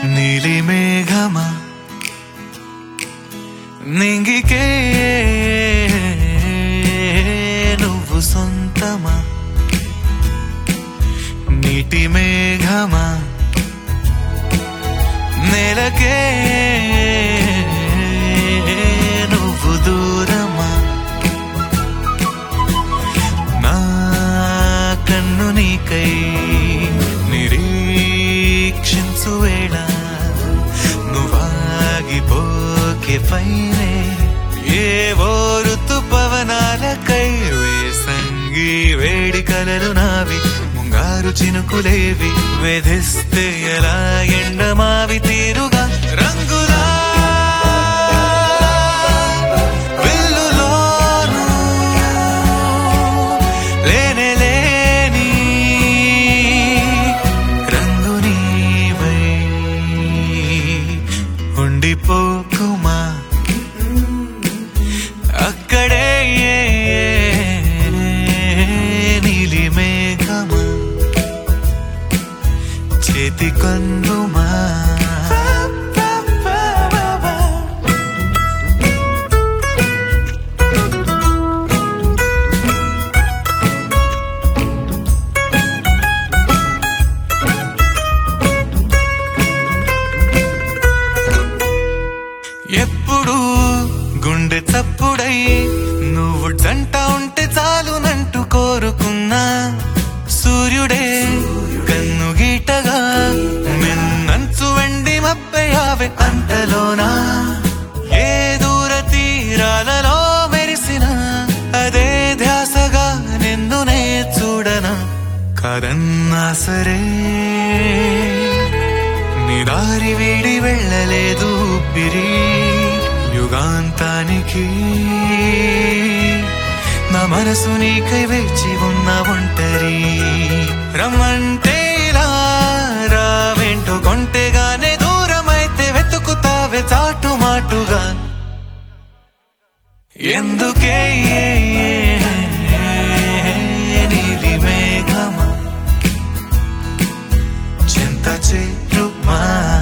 నీలి మేఘమా నింగికే నువ్వు సొంతమా నీటి మేఘమా నేలకే నువ్వు దూరమా నా కన్ను నీకై నిరీక్షించు వేళ నువ్వాగిపోకే పైనే ఏవో ఋతు పవనాలకై వేసంగి వేడి కలలు నావి ముంగారు చినుకులేవి వేధిస్తే ఎలా ఎండమావి తీరుగా రంగులా వెల్లులోను లేనే లేని రంగు నీవై ఉండిపోకుమా అక్కడే నీలి మేఘమా చేతి కన్నుమా ఎప్పుడు గుండె చప్పుడై నువ్వు జంట ఉంటే చాలునంటూ కోరుకున్నా సూర్యుడే కన్ను గీటగా మిన్నంచు వెండి మబ్బయావే అంతలోనా ఏ దూర తీరాలలో మెరిసిన అదే ధ్యాసగా నిన్నునే చూడనా కదన్నా సరే నీ దారి వీడి వెళ్ళలేదు ఊపిరి యుగాంతానికి నా మనసు నీకై వేచి ఉన్న ఒంటరి రమ్మంటే ఇలా రావేంటో కొంటెగానే దూరమైతే వెతుకుతావే చాటు మాటుగా ఎందుకే నీలి మేఘమా చింత చేరుమా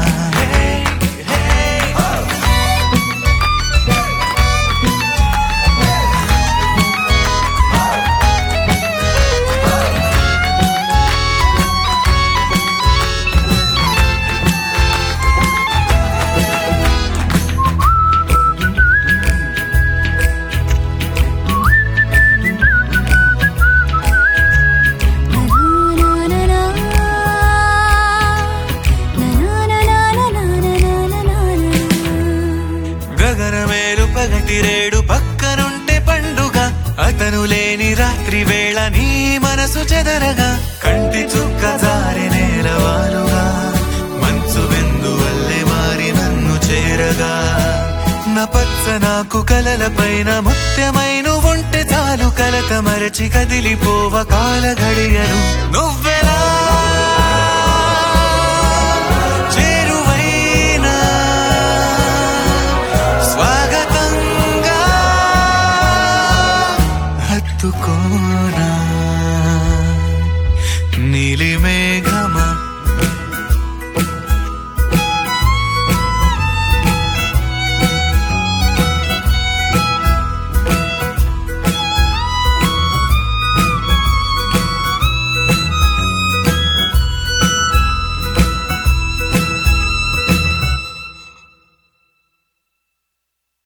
గగనమేలు పగటి రేడు పక్కనుంటే పండుగ అతను లేని రాత్రి వేళ నీ మనసు చెదరగా కంటి చుక్క జారి నేలవాలుగా మంచు వెందు వల్లే మారి నన్ను చేరగా నా పచ్చ నాకు కలల పైన ముత్యమైన ఉంటే చాలు కలత మరచి కదిలిపోవ కాల గడియను నువ్వెలా